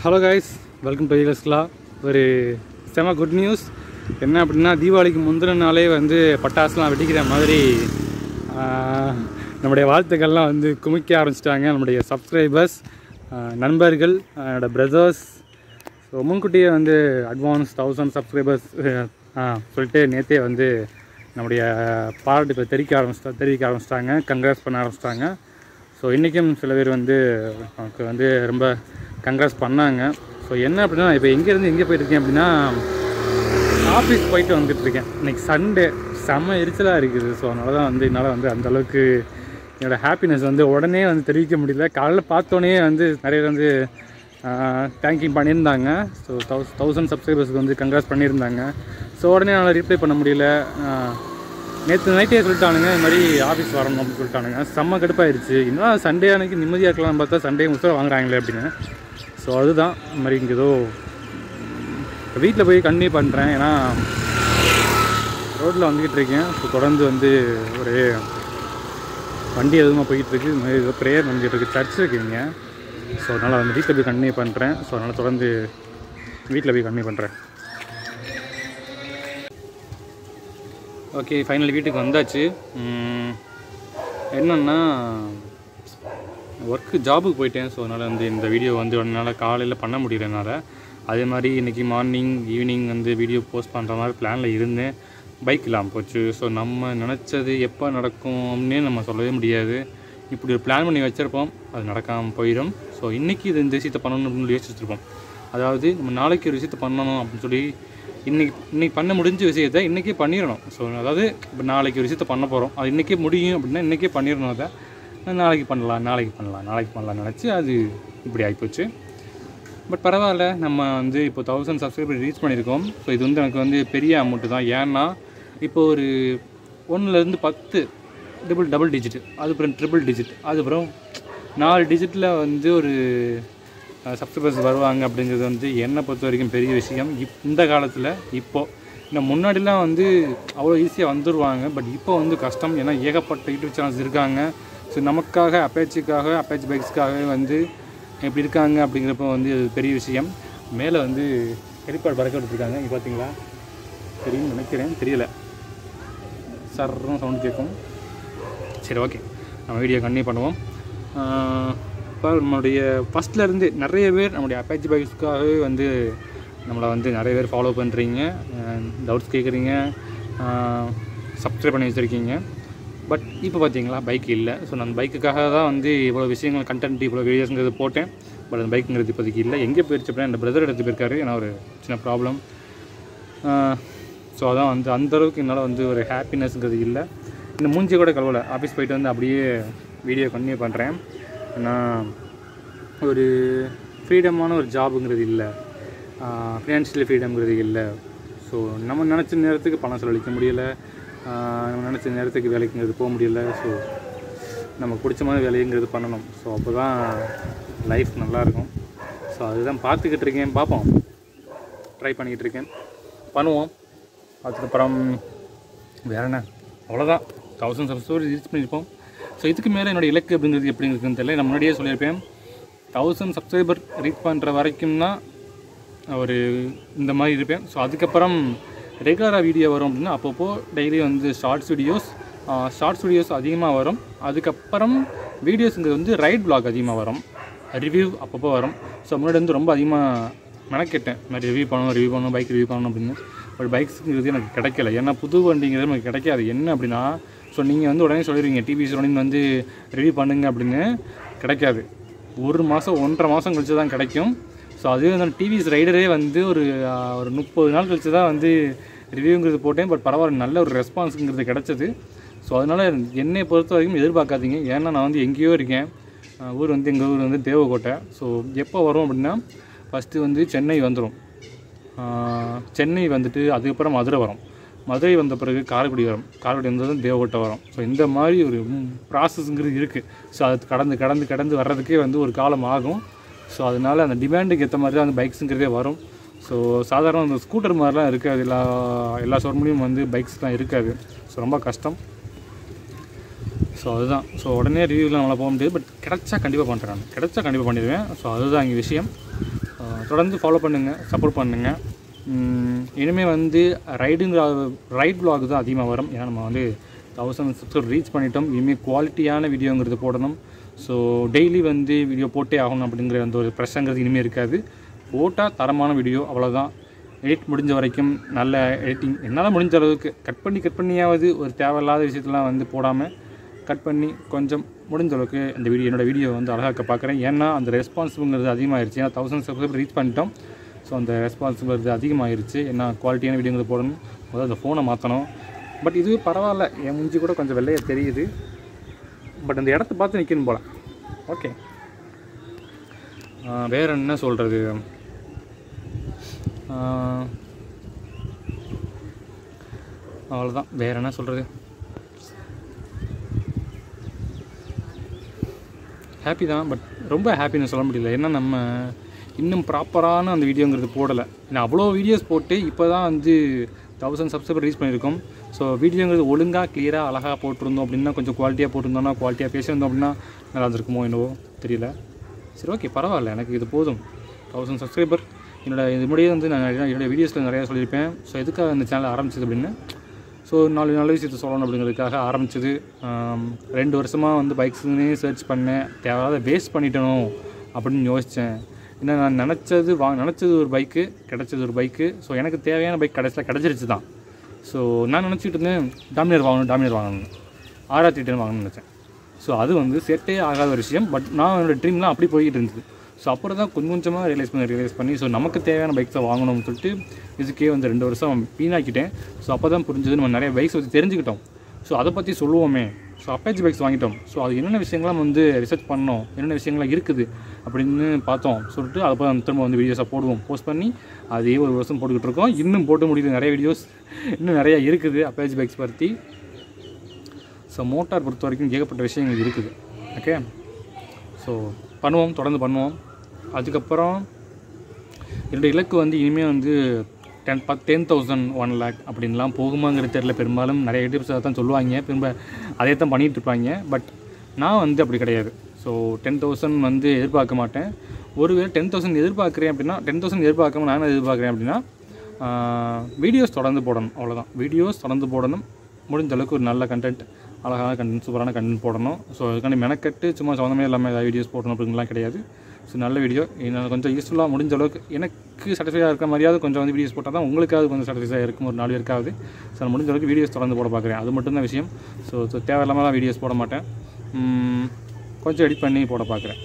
hello guys welcome to ஈகல்ஸ்லா ஒரு செம குட் நியூஸ் என்ன அப்படின்னா தீபாவளிக்கு முந்தின நாளே வந்து பட்டாசுலாம் வெடிக்கிற மாதிரி ஆஹ், நம்முடைய வாழ்த்துக்கள்லாம் வந்து குமிக்க ஆரம்பிச்சிட்டாங்க நம்முடைய சப்ஸ்கிரைபர்ஸ் நண்பர்கள் ஆஹ், என்னோட பிரதர்ஸ் ஸோ முன்கூட்டியே வந்து அட்வான்ஸ் தௌசண்ட் சப்ஸ்கிரைபர்ஸ் சொல்லிட்டு நேற்றே வந்து நம்முடைய பாராட்டு இப்போ தெரிவிக்க ஆரம்பிச்சிட்டா தெரிவிக்க ஆரம்பிச்சிட்டாங்க கங்க்ராஸ் பண்ண ஆரம்பிச்சிட்டாங்க ஸோ இன்றைக்கும் சில பேர் வந்து நமக்கு வந்து ரொம்ப கங்க்ராஸ் பண்ணாங்க ஸோ என்ன அப்படின்னா இப்போ எங்கேருந்து எங்கே போயிட்டுருக்கேன் அப்படின்னா ஆஃபீஸ் போயிட்டு வந்துட்டு இருக்கேன் இன்னைக்கு சண்டே செம்ம எரிச்சலாக இருக்குது ஸோ அதனால தான் வந்து என்னால் வந்து அந்த அளவுக்கு என்னோடய ஹாப்பினஸ் வந்து உடனே வந்து தெரிவிக்க முடியல காலைல பார்த்தோன்னே வந்து நிறைய பேர் வந்து தேங்க்யூ பண்ணியிருந்தாங்க ஸோ தௌஸ் தௌசண்ட் சப்ஸ்கிரைபர்ஸ்க்கு வந்து கங்க்ராஸ் பண்ணியிருந்தாங்க ஸோ உடனே என்னால் ரிப்ளை பண்ண முடியல நேற்று நைட்டே சொல்லிட்டானுங்க இந்த மாதிரி ஆஃபீஸ் வரணும் அப்படின்னு சொல்லிட்டானுங்க செம்ம கடுப்பாயிருச்சு இன்னும் சண்டே அன்னைக்கு நிம்மதியாக இருக்கலாம்னு பார்த்தா சண்டே முஸ்தரம் வாங்குறாங்களே அப்படின்னு ஸோ அதுதான் இந்த மாதிரி இங்கே ஏதோ வீட்டில் போய் கண்டினியூ பண்ணுறேன் ஏன்னா ரோட்டில் வந்துக்கிட்டு இருக்கேன் ஸோ தொடர்ந்து வந்து ஒரு வண்டி எதுவுமா போயிட்டு இருக்கு இந்த மாதிரி ஏதோ ப்ரேயர் வந்துட்டு இருக்கு சர்ச் இருக்குங்க ஸோ அதனால் வந்து வீட்டில் போய் கண்டினியூ பண்ணுறேன் ஸோ அதனால் தொடர்ந்து வீட்டில் போய் கண்டினியூ பண்ணுறேன் ஓகே ஃபைனல் வீட்டுக்கு வந்தாச்சு உம், என்னன்னா ஒர்க்கு ஜாபுக்கு போயிட்டேன் ஸோ அதனால் வந்து இந்த வீடியோ வந்து என்னால் காலையில் பண்ண முடியல என்னால் அதே மாதிரி இன்றைக்கி மார்னிங் ஈவினிங் வந்து வீடியோ போஸ்ட் பண்ணுற மாதிரி பிளானில் இருந்தேன் பைக் இல்லாமல் போச்சு ஸோ நம்ம நினச்சது எப்போ நடக்கும்னே நம்ம சொல்லவே முடியாது இப்படி ஒரு பிளான் பண்ணி வச்சுருப்போம் அது நடக்காமல் போயிடும் ஸோ இன்றைக்கி இது இந்த விஷயத்தை பண்ணணும் அப்படின்னு யோசிச்சு வச்சுருப்போம் அதாவது நம்ம நாளைக்கு ஒரு விஷயத்தை பண்ணணும் அப்படின்னு சொல்லி இன்னைக்கு இன்னைக்கு பண்ண முடிஞ்ச விஷயத்தை இன்றைக்கே பண்ணிடணும் ஸோ அதாவது இப்போ நாளைக்கு ஒரு விஷயத்தை பண்ண போகிறோம் அது இன்றைக்கே முடியும் அப்படின்னா இன்றைக்கே பண்ணிடணும் அதை நாளைக்கு பண்ணலாம் நாளைக்கு பண்ணலாம் நாளைக்கு பண்ணலாம் நினச்சி அது இப்படி ஆகிப்போச்சு பட் பரவாயில்ல நம்ம வந்து இப்போ தௌசண்ட் சப்ஸ்கிரைபர் ரீச் பண்ணியிருக்கோம் ஸோ இது வந்து எனக்கு வந்து பெரிய அமௌண்ட்டு தான் ஏன்னா இப்போ ஒரு ஒன்றுலேருந்து பத்து டபுள் டபுள் டிஜிட் அதுக்கப்புறம் ட்ரிபிள் டிஜிட் அதுக்கப்புறம் நாலு டிஜிட்டில் வந்து ஒரு சப்ஸ்கிரைபர்ஸ் வருவாங்க அப்படிங்கிறது வந்து என்னை பொறுத்த வரைக்கும் பெரிய விஷயம் இப் இந்த காலத்தில் இப்போது இன்னும் முன்னாடிலாம் வந்து அவ்வளோ ஈஸியாக வந்துடுவாங்க பட் இப்போ வந்து கஷ்டம் ஏன்னா ஏகப்பட்ட யூடியூப் சேனல்ஸ் இருக்காங்க ஸோ நமக்காக அப்பேச்சுக்காக அப்பேச் பைக்ஸ்க்காகவே வந்து இப்படி இருக்காங்க அப்படிங்கிறப்ப வந்து அது பெரிய விஷயம் மேலே வந்து ஹெலிபாட் பறக்க விட்டுருக்காங்க இங்கே பார்த்தீங்களா தெரியும்னு நினைக்கிறேன் தெரியல சர்ன்னு சவுண்ட் கேட்கும் சரி ஓகே நம்ம வீடியோ கண்டினியூ பண்ணுவோம் இப்போ நம்மளுடைய ஃபஸ்ட்லேருந்து நிறைய பேர் நம்மளுடைய அப்பாச்சி பைக்ஸ்க்காகவே வந்து நம்மளை வந்து நிறைய பேர் ஃபாலோ பண்ணுறீங்க டவுட்ஸ் கேட்குறீங்க சப்ஸ்கிரைப் பண்ணி வச்சுருக்கீங்க பட் இப்போ பார்த்தீங்களா பைக் இல்லை ஸோ நான் பைக்குக்காக தான் வந்து இவ்வளோ விஷயங்கள் கண்டென்ட் இவ்வளோ வீடியோஸ்ங்கிறது போட்டேன் பட் அந்த பைக்குங்கிறது இப்போதைக்கு இல்லை எங்கே போயிடுச்சு அப்படின்னா என் பிரதர் எடுத்து போயிருக்காரு ஏன்னா ஒரு சின்ன ப்ராப்ளம் ஸோ அதான் வந்து அந்த அளவுக்கு என்னால் வந்து ஒரு ஹாப்பினஸ்ங்கிறது இல்லை இந்த மூஞ்சி கூட கழுவலை ஆஃபீஸ் போயிட்டு வந்து அப்படியே வீடியோ கண்டினியூ பண்ணுறேன் நான் ஒரு ஃப்ரீடமான ஒரு ஜாபுங்கிறது இல்லை ஃபினான்ஷியல் ஃப்ரீடம்ங்கிறது இல்லை ஸோ நம்ம நினச்ச நேரத்துக்கு பணம் செலவழிக்க முடியலை ஆஹ் நம்ம நினச்ச நேரத்துக்கு வேலைக்குங்கிறது போக முடியல ஸோ நமக்கு பிடிச்ச மாதிரி வேலைங்கிறது பண்ணணும் ஸோ அப்போ தான் லைஃப் நல்லாயிருக்கும் ஸோ அதுதான் பார்த்துக்கிட்டு இருக்கேன் பார்ப்போம் ட்ரை பண்ணிக்கிட்டு இருக்கேன் பண்ணுவோம் அதுக்கப்புறம் வேற என்ன அவ்வளோதான் தௌசண்ட் சப்ஸ்கிரைபர் ரீச் பண்ணியிருப்போம் ஸோ இதுக்கு மேலே என்னோட இலக்கு அப்படிங்கிறது எப்படி இருக்குன்னு தெரியல நான் முன்னாடியே சொல்லியிருப்பேன் தௌசண்ட் சப்ஸ்கிரைபர் ரீச் பண்ணுற வரைக்கும் தான் ஒரு இந்த மாதிரி இருப்பேன் ஸோ அதுக்கப்புறம் ரெகுலராக வீடியோ வரும் அப்படின்னா அப்பப்போ டெய்லி வந்து ஷார்ட்ஸ் வீடியோஸ் ஷார்ட்ஸ் வீடியோஸ் அதிகமாக வரும் அதுக்கப்புறம் வீடியோஸுங்கிறது வந்து ரைட் vlog அதிகமாக வரும் ரிவ்யூ அப்பப்போ வரும் ஸோ முன்னாடி வந்து ரொம்ப அதிகமாக மெனக்கெட்டேன் இந்த மாதிரி ரிவ்யூ பண்ணணும் ரிவ்யூ பண்ணணும் பைக் ரிவ்யூ பண்ணணும் அப்படின்னு பட் பைக்ஸுங்கிறது எனக்கு கிடைக்கல ஏன்னா புது வண்டிங்கிறது எனக்கு கிடைக்காது என்ன அப்படின்னா ஸோ நீங்கள் வந்து உடனே சொல்லிடுவீங்க டிவிஎஸ் உடனே வந்து ரிவ்யூ பண்ணுங்க அப்படின்னு கிடைக்காது ஒரு மாதம் ஒன்றரை மாதம் கழிச்சு தான் கிடைக்கும் ஸோ அதுவே வந்து டிவிஎஸ் ரைடரே வந்து ஒரு ஆஹ், ஒரு முப்பது நாள் கழிச்சு தான் வந்து ரிவ்யூங்கிறது போட்டேன் பட் பரவாயில்ல நல்ல ஒரு ரெஸ்பான்ஸுங்கிறது கிடச்சிது ஸோ அதனால் என்னை பொறுத்த வரைக்கும் எதிர்பார்க்காதீங்க ஏன்னா நான் வந்து எங்கேயோ இருக்கேன் ஆஹ், ஊர் வந்து எங்கள் ஊர் வந்து தேவக்கோட்டை ஸோ எப்போ வரும் அப்படின்னா ஃபஸ்ட்டு வந்து சென்னை வந்துடும் ஆஹ் சென்னை வந்துட்டு அதுக்கப்புறம் மதுரை வரும் மதுரை வந்த பிறகு காரைக்குடி வரும் காரைக்குடி வந்ததும் தேவகோட்டை வரும் ஸோ இந்த மாதிரி ஒரு ப்ராசஸ்ங்கிறது இருக்குது ஸோ அது கடந்து கடந்து கடந்து வர்றதுக்கே வந்து ஒரு காலம் ஆகும் ஸோ அதனால் அந்த டிமாண்டுக்கு ஏற்ற மாதிரி தான் அந்த பைக்ஸுங்கிறதே வரும் ஸோ சாதாரண அந்த ஸ்கூட்டர் மாதிரிலாம் இருக்காது எல்லா எல்லா ஷோரூம்லேயும் வந்து பைக்ஸ்லாம் இருக்காது ஸோ ரொம்ப கஷ்டம் ஸோ அதுதான் ஸோ உடனே ரிவ்யூவில் நம்மளால் போக முடியாது பட் கிடச்சா கண்டிப்பாக பண்ணுறேன் நான் கிடச்சா கண்டிப்பாக பண்ணிடுவேன் ஸோ அதுதான் இங்கே விஷயம் தொடர்ந்து ஃபாலோ பண்ணுங்கள் சப்போர்ட் பண்ணுங்கள் இனிமேல் வந்து ரைடிங் ரைட் vlog தான் அதிகமாக வரும் ஏன்னா நம்ம வந்து தௌசண்ட் சப்ஸ்கிரைப் ரீச் பண்ணிட்டோம் இனிமேல் குவாலிட்டியான வீடியோங்கிறது போடணும் ஸோ டெய்லி வந்து வீடியோ போட்டே ஆகணும் அப்படிங்கிற அந்த ஒரு ப்ரெஷ்ஷங்கிறது இனிமேல் இருக்காது போட்டால் தரமான வீடியோ அவ்வளோதான் எடிட் முடிஞ்ச வரைக்கும் நல்ல எடிட்டிங் என்னால் முடிஞ்ச அளவுக்கு கட் பண்ணி கட் பண்ணியாவது ஒரு தேவையில்லாத விஷயத்தெலாம் வந்து போடாமல் கட் பண்ணி கொஞ்சம் முடிஞ்ச அளவுக்கு இந்த வீடியோ என்னோடய வீடியோ வந்து அழகாக்க பார்க்குறேன் ஏன்னா அந்த ரெஸ்பான்சிபிள்ங்கிறது அதிகமாகிருச்சு ஏன்னா தௌசண்ட் சப்ஸ்கிரைபர் ரீச் பண்ணிட்டோம் ஸோ அந்த ரெஸ்பான்சிபிலிட்டி அதிகமாகிருச்சு ஏன்னா குவாலிட்டியான வீடியோங்கிறது போடணும் முதல்ல அந்த ஃபோனை மாற்றணும் பட் இது பரவாயில்ல என் மூஞ்சி கூட கொஞ்சம் வெள்ளையாக தெரியுது பட் அந்த இடத்த பார்த்து நிற்கணும் போல ஓகே வேறு என்ன சொல்கிறது அவ்வளோதான் வேறு என்ன சொல்கிறது ஹாப்பி தான் பட் ரொம்ப ஹாப்பின்னு சொல்ல முடியல ஏன்னா நம்ம இன்னும் ப்ராப்பரான அந்த வீடியோங்கிறது போடலை ஏன்னா அவ்வளோ வீடியோஸ் போட்டு இப்போ தான் வந்து தௌசண்ட் சப்ஸ்கிரைபர் ரீச் பண்ணியிருக்கோம் ஸோ வீடியோங்கிறது ஒழுங்காக கிளியராக அழகாக போட்டிருந்தோம் அப்படின்னா கொஞ்சம் குவாலிட்டியாக போட்டிருந்தோம்னா குவாலிட்டியாக பேசியிருந்தோம் அப்படின்னா நல்லா இருந்திருக்குமோ என்னவோ தெரியல சரி ஓகே பரவாயில்ல எனக்கு இது போதும் தௌசண்ட் சப்ஸ்கிரைபர் என்னோட இது முன்னாடியே வந்து நான் நிறைய- என்னோட வீடியோஸில் நிறையா சொல்லியிருப்பேன் ஸோ எதுக்காக இந்த சேனல் ஆரம்பிச்சது அப்படின்னு ஸோ நாலு நல்ல விஷயத்தை சொல்லணும் அப்படிங்கிறதுக்காக ஆரம்பிச்சது ஆம், ரெண்டு வருஷமாக வந்து பைக்ஸ்னே சர்ச் பண்ணேன் தேவையில்லாத வேஸ்ட் பண்ணிட்டணும் அப்படின்னு யோசித்தேன் ஏன்னா நான் நினச்சது வா நினச்சது ஒரு பைக்கு கிடச்சது ஒரு பைக்கு ஸோ எனக்கு தேவையான பைக் கடைசியில் கிடச்சிருச்சு தான் ஸோ நான் நினச்சிட்டு இருந்தேன் டாமினர் வாங்கணும் டாமினர் வாங்கணும் ஆறாயிரத்தி எட்டு வாங்கணும்னு நினச்சேன் ஸோ அது வந்து செட்டே ஆகாத ஒரு விஷயம் பட் நான் என்னோடய ட்ரீம்லாம் அப்படி போய்கிட்டு இருந்தது ஸோ அப்புறம் தான் கொஞ்சம் கொஞ்சமாக ரியலைஸ் பண்ணி ரியலைஸ் பண்ணி ஸோ நமக்கு தேவையான பைக்ஸை வாங்கணும்னு சொல்லிட்டு இதுக்கே வந்து ரெண்டு வருஷம் வீணாக்கிட்டேன் ஸோ அப்போ தான் புரிஞ்சது நம்ம நிறைய பைக்ஸ் வச்சு தெரிஞ்சுக்கிட்டோம் ஸோ அதை பற்றி சொல்லுவோமே ஸோ அப்பாச்சி பைக்ஸ் வாங்கிட்டோம் ஸோ அது என்னென்ன விஷயங்கள்லாம் வந்து ரிசர்ச் பண்ணோம் என்னென்ன விஷயங்கள்லாம் இருக்குது அப்படின்னு பார்த்தோம் சொல்லிட்டு அதை திரும்ப வந்து வீடியோஸாக போடுவோம் போஸ்ட் பண்ணி அதே ஒரு வருஷம் போட்டுக்கிட்டு இருக்கோம் இன்னும் போட்டு முடியல நிறைய வீடியோஸ் இன்னும் நிறைய இருக்குது அப்பாச்சி பைக்ஸ் பற்றி ஸோ மோட்டார் பொறுத்த வரைக்கும் ஏகப்பட்ட விஷயங்கள் இருக்குது ஓகே ஸோ பண்ணுவோம் தொடர்ந்து பண்ணுவோம் அதுக்கப்புறம் என்னுடைய இலக்கு வந்து இனிமேல் வந்து டென் பத் டென் தௌசண்ட் ஒன் லேக் அப்படின்லாம் போகுமாங்கிறது தெரில பெரும்பாலும் நிறைய யூடியூப்ஸ் தான் சொல்லுவாங்க திரும்ப அதே தான் பண்ணிகிட்டு இருப்பாங்க பட் நான் வந்து அப்படி கிடையாது ஸோ டென் தௌசண்ட் வந்து எதிர்பார்க்க மாட்டேன் ஒருவேளை டென் தௌசண்ட் எதிர்பார்க்குறேன் அப்படின்னா டென் தௌசண்ட் எதிர்பார்க்காம நான் என்ன எதிர்பார்க்குறேன் அப்படின்னா வீடியோஸ் தொடர்ந்து போடணும் அவ்வளோதான் வீடியோஸ் தொடர்ந்து போடணும் முடிஞ்ச அளவுக்கு ஒரு நல்ல கண்டென்ட் அழகான கண்டென்ட் சூப்பரான கண்டென்ட் போடணும் ஸோ அதுக்காண்டி மெனக்கட்டு சும்மா சம்மந்தமே இல்லாமல் ஏதாவது வீடியோஸ் போடணும் அப்படின்லாம் கிடையாது ஸோ நல்ல வீடியோ எனக்கு கொஞ்சம் யூஸ்ஃபுல்லாக முடிஞ்ச அளவுக்கு எனக்கு சாட்டிஸ்ஃபையாக இருக்க மாதிரியாவது கொஞ்சம் வந்து வீடியோஸ் போட்டால் தான் உங்களுக்காவது கொஞ்சம் சாட்டிஸ்ஃபையாக இருக்கும் ஒரு நாலு பேருக்காவது ஸோ நான் முடிஞ்ச அளவுக்கு வீடியோஸ் தொடர்ந்து போட பார்க்குறேன் அது மட்டும்தான் விஷயம் ஸோ ஸோ தேவையில்லாமல் தான் வீடியோஸ் போட மாட்டேன் உம், கொஞ்சம் எடிட் பண்ணி போட பார்க்குறேன்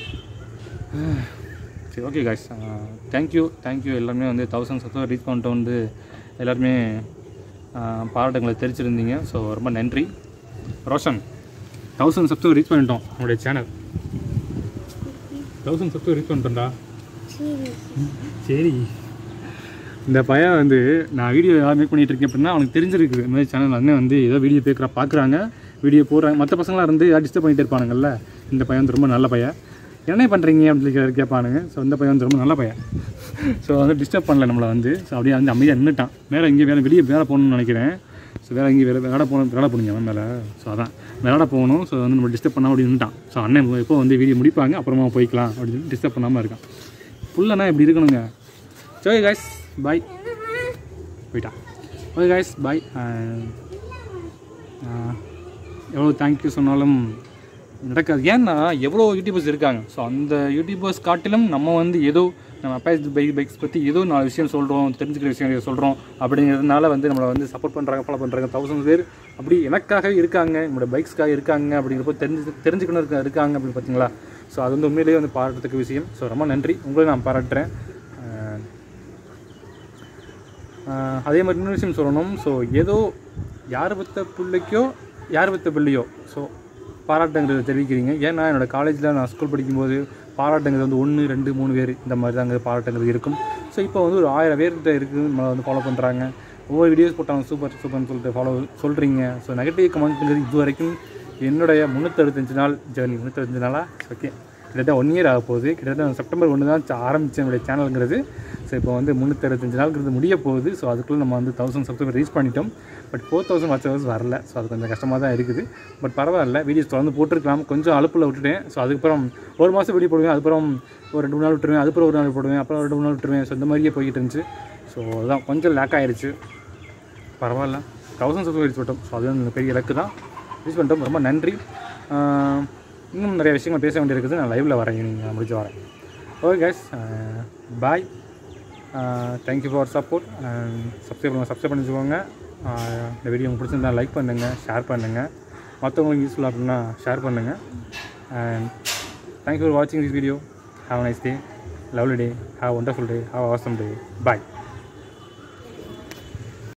சரி ஓகே காய்ஸ் தேங்க்யூ தேங்க்யூ எல்லாருமே வந்து தௌசண்ட் சப்ஸ்கிரைபர் ரீச் பண்ணிட்டு வந்து எல்லாருமே ஆஹ், பாராட்டுங்களை தெரிச்சிருந்தீங்க ஸோ ரொம்ப நன்றி ரோஷன் தௌசண்ட் சப்ஸ்கிரைபர் ரீச் பண்ணிட்டோம் உங்களுடைய சேனல் தௌசண்ட் சப்ஸ்கிரைபர் ரீச் பண்ணிட்டோம்டா சரி இந்த பையன் வந்து நான் வீடியோ ஏதாவது மேக் பண்ணிட்டு இருக்கேன் அப்படின்னா அவனுக்கு தெரிஞ்சிருக்குது இந்த மாதிரி சேனல் அண்ணன் வந்து ஏதோ வீடியோ பேக்கிற பார்க்குறாங்க வீடியோ போடுறாங்க மற்ற பசங்களாம் இருந்து ஏதாவது டிஸ்டர்ப் பண்ணிட்டு இருப்பானுங்கல்ல இந்த பையன் வந்து ரொம்ப நல்ல பையன் என்ன பண்ணுறீங்க அப்படின்னு சொல்லி கேட்பானுங்க ஸோ இந்த பையன் வந்து ரொம்ப நல்ல பையன் ஸோ வந்து டிஸ்டர்ப் பண்ணல நம்மளை வந்து ஸோ அப்படியே வந்து அமைதியாக நின்றுட்டான் மேலே இங்கே வேலை வெளியே வேலை போகணும்னு நினைக்கிறேன் ஸோ வேலை இங்கே வேலை வேலை போகணும் வேலை போனீங்க அவன் மேலே ஸோ அதான் வேலை போகணும் ஸோ வந்து நம்ம டிஸ்டர்ப் பண்ணாம அப்படி நின்றுட்டான் ஸோ அண்ணன் இப்போ வந்து வீடியோ முடிப்பாங்க அப்புறமா போய்க்கலாம் அப்படின்னு டிஸ்டர்ப் பண்ணாமல் இருக்கான் புள்ளனா இப்படி இருக்கணுங்க சரி காய்ஸ் பாய் போயிட்டான் ஓகே காய்ஸ் பாய் எவ்வளோ தேங்க்யூ சொன்னாலும் நடக்காது ஏன்னா எவ்வளோ யூடியூபர்ஸ் இருக்காங்க ஸோ அந்த யூடியூபர்ஸ் காட்டிலும் நம்ம வந்து ஏதோ நம்ம அப்பாச் பைக் பைக்ஸ் பற்றி ஏதோ நாலு விஷயம் சொல்கிறோம் தெரிஞ்சுக்கிற விஷயம் சொல்கிறோம் அப்படிங்கிறதுனால வந்து நம்மளை வந்து சப்போர்ட் பண்ணுறாங்க ஃபாலோ பண்ணுறாங்க தௌசண்ட் பேர் அப்படி எனக்காக இருக்காங்க என்னோட பைக்ஸ்க்காக இருக்காங்க அப்படிங்கிறப்போ தெரிஞ்சு தெரிஞ்சுக்கணும் இருக்க இருக்காங்க அப்படின்னு பார்த்தீங்களா ஸோ அது வந்து உண்மையிலேயே வந்து பாராட்டத்தக்க விஷயம் ஸோ ரொம்ப நன்றி உங்களை நான் பாராட்டுறேன் அஹ் ஆஹ் அதே மாதிரி இன்னொரு விஷயம் சொல்லணும் ஸோ ஏதோ யார் பத்த பிள்ளைக்கோ யார் பத்த பிள்ளையோ ஸோ பாராட்டுங்கிறத தெரிவிக்கிறீங்க ஏன்னா என்னோடய காலேஜில் நான் ஸ்கூல் படிக்கும்போது பாராட்டுங்கிறது வந்து ஒன்று ரெண்டு மூணு பேர் இந்த மாதிரி தாங்க பாராட்டுங்கிறது இருக்கும் ஸோ இப்போ வந்து ஒரு ஆயிரம் பேர்கிட்ட இருக்குது நம்மளை வந்து ஃபாலோ பண்ணுறாங்க ஒவ்வொரு வீடியோஸ் போட்டாங்க சூப்பர் சூப்பர்னு சொல்லிட்டு ஃபாலோ சொல்கிறீங்க ஸோ நெகட்டிவ் கமெண்ட்டுங்கிறது இது வரைக்கும் என்னுடைய முந்நூற்றறுபத்தஞ்சு நாள் ஜேர்னி முந்நூற்றஞ்சு நாளா ஓகே கிட்டத்தட்ட ஒன் இயர் ஆக போகுது கிட்டத்தட்ட செப்டம்பர் ஒன்று தான் ச- ஆரம்பிச்ச என்னுடைய சேனலுங்கிறது ஸோ இப்போ வந்து முந்நூற்றறுபத்தஞ்சு நாளுங்கிறது முடிய போகுது ஸோ அதுக்குள்ளே நம்ம வந்து தௌசண்ட் சப்ஸ்கிரைபர் ரீச் பண்ணிட்டோம் பட் ஃபோர் தௌசண்ட் வாட்ச் வரல ஸோ அது கொஞ்சம் கஷ்டமாக தான் இருக்குது பட் பரவாயில்ல வீடியோஸ் தொடர்ந்து போட்டிருக்கலாம் கொஞ்சம் அலுப்பில் விட்டுட்டேன் ஸோ அதுக்கப்புறம் ஒரு மாதம் வீடியோ போடுவேன் அதுக்கப்புறம் ஒரு ரெண்டு மூணு நாள் விட்டுருவேன் அதுக்கப்புறம் ஒரு நாள் போடுவேன் அப்புறம் ஒரு ரெண்டு மூணு நாள் விட்டுருவேன் ஸோ இந்த மாதிரியே போய்கிட்டு இருந்துச்சு ஸோ அதுதான் கொஞ்சம் லேக் ஆயிருச்சு பரவாயில்ல தௌசண்ட் சப்ஸ்கிரைபர் ரீச் பண்ணிட்டோம் ஸோ அது வந்து பெரிய இலக்கு தான் ரீச் பண்ணிட்டோம் ரொம்ப நன்றி ஆஹ் இன்னும் நிறைய விஷயங்கள் பேச வேண்டியிருக்குது நான் லைவில் வரேன் நீங்கள் முடிச்சு வரேன் okay guys bye thank you for support subscribe பண்ணுங்கள் சப்ஸ்கிரைப் பண்ணி வச்சுக்கோங்க ஆஹ் இந்த வீடியோ உங்களுக்கு பிடிச்சிருந்தா லைக் பண்ணுங்கள் ஷேர் பண்ணுங்கள் மற்றவங்களுக்கு யூஸ்ஃபுல்லாக அப்படின்னா ஷேர் பண்ணுங்கள் அண்ட் தேங்க்யூ ஃபார் வாட்சிங் this video have nice day lovely day have wonderful day have awesome day bye